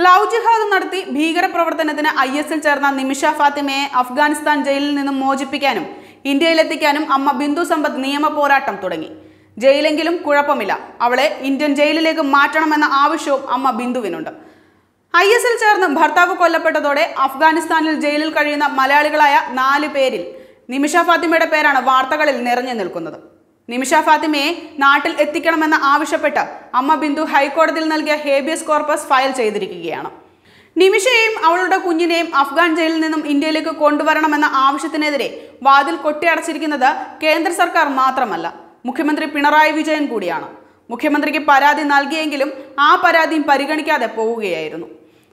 love ജിഹാദ് നടത്തി ഭീകരപ്രവർത്തനത്തിന് I എസിൽ ചേർന്ന നിമിഷ ഫാത്തിമയെ അഫ്ഗാനിസ്ഥാൻ ജയിലിൽ നിന്നും മോചിപ്പിക്കാനും ഇന്ത്യയിലെത്തിക്കാനും അമ്മ ബിന്ദു സമ്പത്ത് നിയമ പോരാട്ടം തുടങ്ങി ജയിലെങ്കിലും കുഴപ്പമില്ല അവളെ ഇന്ത്യൻ ജയിലിലേക്ക് മാറ്റണമെന്ന ആവശ്യവും അമ്മ ബിന്ദുവിനുണ്ട് ഐ എസിൽ ചേർന്ന് ഭർത്താവ് കൊല്ലപ്പെട്ടതോടെ അഫ്ഗാനിസ്ഥാനിൽ ജയിലിൽ കഴിയുന്ന മലയാളികളായ നാല് പേരിൽ നിമിഷ ഫാത്തിമയുടെ പേരാണ് വാർത്തകളിൽ നിറഞ്ഞു നിൽക്കുന്നത് നിമിഷ ഫാത്തിമയെ നാട്ടിൽ എത്തിക്കണമെന്ന് ആവശ്യപ്പെട്ട് അമ്മ ബിന്ദു ഹൈക്കോടതിയിൽ നൽകിയ ഹേബിയസ് കോർപ്പസ് ഫയൽ ചെയ്തിരിക്കുകയാണ് നിമിഷയെയും അവളുടെ കുഞ്ഞിനെയും അഫ്ഗാൻ ജയിലിൽ നിന്നും ഇന്ത്യയിലേക്ക് കൊണ്ടുവരണമെന്ന ആവശ്യത്തിനെതിരെ വാതിൽ കൊട്ടിയടച്ചിരിക്കുന്നത് കേന്ദ്ര സർക്കാർ മാത്രമല്ല മുഖ്യമന്ത്രി പിണറായി വിജയൻ കൂടിയാണ് മുഖ്യമന്ത്രിക്ക് പരാതി നൽകിയെങ്കിലും ആ പരാതിയും പരിഗണിക്കാതെ പോവുകയായിരുന്നു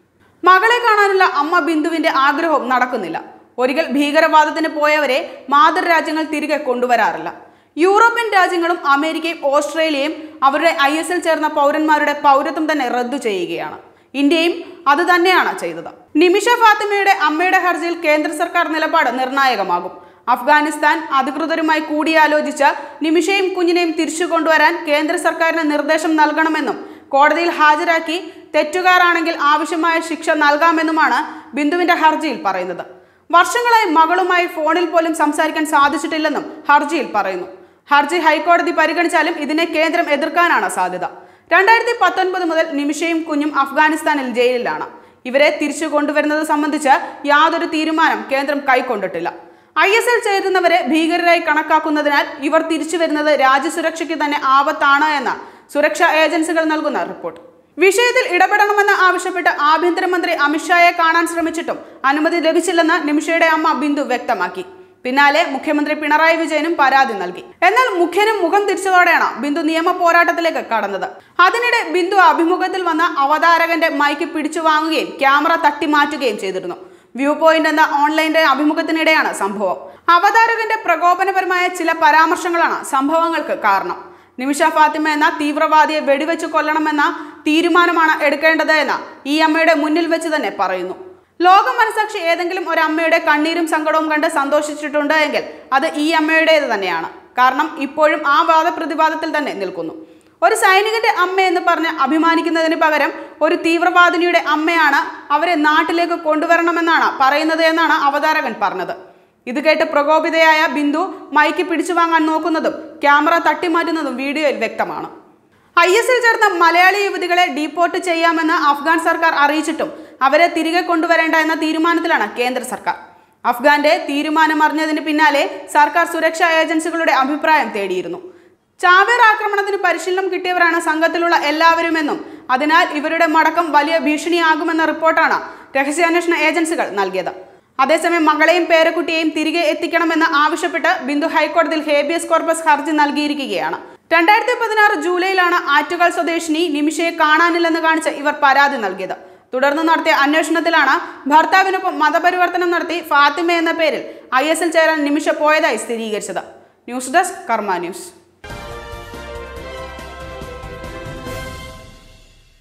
മകളെ കാണാനുള്ള അമ്മ ബിന്ദുവിന്റെ ആഗ്രഹവും നടക്കുന്നില്ല ഒരിക്കൽ ഭീകരവാദത്തിന് പോയവരെ മാതൃരാജ്യങ്ങൾ തിരികെ കൊണ്ടുവരാറില്ല യൂറോപ്യൻ രാജ്യങ്ങളും അമേരിക്കയും ഓസ്ട്രേലിയയും അവരുടെ ഐ എസ് എൽ ചേർന്ന പൗരന്മാരുടെ പൗരത്വം തന്നെ റദ്ദു ചെയ്യുകയാണ് ഇന്ത്യയും അത് തന്നെയാണ് ചെയ്തത് നിമിഷ ഫാത്തിമയുടെ അമ്മയുടെ ഹർജിയിൽ കേന്ദ്ര സർക്കാർ നിലപാട് നിർണായകമാകും അഫ്ഗാനിസ്ഥാൻ അധികൃതരുമായി കൂടിയാലോചിച്ച് നിമിഷയും കുഞ്ഞിനെയും തിരിച്ചു കൊണ്ടുവരാൻ കേന്ദ്ര സർക്കാരിന് നിർദ്ദേശം നൽകണമെന്നും കോടതിയിൽ ഹാജരാക്കി തെറ്റുകാരാണെങ്കിൽ ആവശ്യമായ ശിക്ഷ നൽകാമെന്നുമാണ് ബിന്ദുവിന്റെ ഹർജിയിൽ പറയുന്നത് വർഷങ്ങളായി മകളുമായി ഫോണിൽ പോലും സംസാരിക്കാൻ സാധിച്ചിട്ടില്ലെന്നും ഹർജിയിൽ പറയുന്നു ഹർജി ഹൈക്കോടതി പരിഗണിച്ചാലും ഇതിനെ കേന്ദ്രം എതിർക്കാനാണ് സാധ്യത രണ്ടായിരത്തി പത്തൊൻപത് മുതൽ നിമിഷയും കുഞ്ഞും അഫ്ഗാനിസ്ഥാനിൽ ജയിലിലാണ് ഇവരെ തിരിച്ചു കൊണ്ടുവരുന്നത് സംബന്ധിച്ച് യാതൊരു തീരുമാനം കേന്ദ്രം കൈക്കൊണ്ടിട്ടില്ല ഐ എസ് എൽ ചേരുന്നവരെ ഭീകരരായി കണക്കാക്കുന്നതിനാൽ ഇവർ തിരിച്ചു വരുന്നത് രാജ്യസുരക്ഷയ്ക്ക് തന്നെ ആപത്താണ് എന്ന് സുരക്ഷാ ഏജൻസികൾ നൽകുന്ന റിപ്പോർട്ട് വിഷയത്തിൽ ഇടപെടണമെന്ന് ആവശ്യപ്പെട്ട് ആഭ്യന്തരമന്ത്രി അമിത്ഷായെ കാണാൻ ശ്രമിച്ചിട്ടും അനുമതി ലഭിച്ചില്ലെന്ന് നിമിഷയുടെ അമ്മ ബിന്ദു വ്യക്തമാക്കി പിന്നാലെ മുഖ്യമന്ത്രി പിണറായി വിജയനും പരാതി നൽകി എന്നാൽ മുഖ്യനും മുഖം തിരിച്ചതോടെയാണ് ബിന്ദു നിയമ പോരാട്ടത്തിലേക്ക് കടന്നത് അതിനിടെ ബിന്ദു അഭിമുഖത്തിൽ വന്ന അവതാരകന്റെ മൈക്ക് പിടിച്ചു വാങ്ങുകയും ക്യാമറ തട്ടിമാറ്റുകയും ചെയ്തിരുന്നു വ്യൂ പോയിന്റ് എന്ന ഓൺലൈൻ്റെ അഭിമുഖത്തിനിടെയാണ് സംഭവം അവതാരകന്റെ പ്രകോപനപരമായ ചില പരാമർശങ്ങളാണ് സംഭവങ്ങൾക്ക് കാരണം നിമിഷ ഫാത്തിമ എന്ന തീവ്രവാദിയെ വെടിവെച്ച് കൊല്ലണമെന്ന തീരുമാനമാണ് എടുക്കേണ്ടത് എന്ന് ഈ അമ്മയുടെ മുന്നിൽ വെച്ച് തന്നെ പറയുന്നു ലോക മനസാക്ഷി ഏതെങ്കിലും ഒരു അമ്മയുടെ കണ്ണീരും സങ്കടവും കണ്ട് സന്തോഷിച്ചിട്ടുണ്ട് എങ്കിൽ അത് ഈ അമ്മയുടേത് തന്നെയാണ് കാരണം ഇപ്പോഴും ആ വാദപ്രതിവാദത്തിൽ തന്നെ നിൽക്കുന്നു ഒരു സൈനികന്റെ അമ്മ എന്ന് പറഞ്ഞ് അഭിമാനിക്കുന്നതിന് പകരം ഒരു തീവ്രവാദിനിയുടെ അമ്മയാണ് അവരെ നാട്ടിലേക്ക് കൊണ്ടുവരണമെന്നാണ് പറയുന്നത് എന്നാണ് അവതാരകൻ പറഞ്ഞത് ഇത് കേട്ട് പ്രകോപിതയായ ബിന്ദു മൈക്ക് പിടിച്ചു വാങ്ങാൻ നോക്കുന്നതും ക്യാമറ തട്ടിമാറ്റുന്നതും വീഡിയോയിൽ വ്യക്തമാണ് ഐ എസ് എൽ ചേർന്ന മലയാളി യുവതികളെ ഡീപ്പോർട്ട് ചെയ്യാമെന്ന് അഫ്ഗാൻ സർക്കാർ അറിയിച്ചിട്ടും അവരെ തിരികെ കൊണ്ടുവരേണ്ട എന്ന തീരുമാനത്തിലാണ് കേന്ദ്ര സർക്കാർ അഫ്ഗാന്റെ തീരുമാനം അറിഞ്ഞതിന് പിന്നാലെ സർക്കാർ സുരക്ഷാ ഏജൻസികളുടെ അഭിപ്രായം തേടിയിരുന്നു ചാവേർ ആക്രമണത്തിന് പരിശീലനം കിട്ടിയവരാണ് സംഘത്തിലുള്ള എല്ലാവരുമെന്നും അതിനാൽ ഇവരുടെ മടക്കം വലിയ ഭീഷണിയാകുമെന്ന റിപ്പോർട്ടാണ് രഹസ്യാന്വേഷണ ഏജൻസികൾ നൽകിയത് അതേസമയം മകളെയും പേരക്കുട്ടിയെയും തിരികെ എത്തിക്കണമെന്ന് ആവശ്യപ്പെട്ട് ബിന്ദു ഹൈക്കോടതിയിൽ ഹേബിയസ് കോർപ്പസ് ഹർജി നൽകിയിരിക്കുകയാണ് രണ്ടായിരത്തി പതിനാറ് ജൂലൈയിലാണ് ആറ്റുകാൽ സ്വദേശിനി നിമിഷയെ കാണാനില്ലെന്ന് കാണിച്ച് ഇവർ പരാതി നൽകിയത് തുടർന്ന് നടത്തിയ അന്വേഷണത്തിലാണ് ഭർത്താവിനൊപ്പം മതപരിവർത്തനം നടത്തി ഫാത്തിമ എന്ന പേരിൽ ഐ എസ് എൽ ചേരാൻ നിമിഷ പോയതായി സ്ഥിരീകരിച്ചത് ന്യൂസ് ഡെസ്ക് കർമ്മ ന്യൂസ്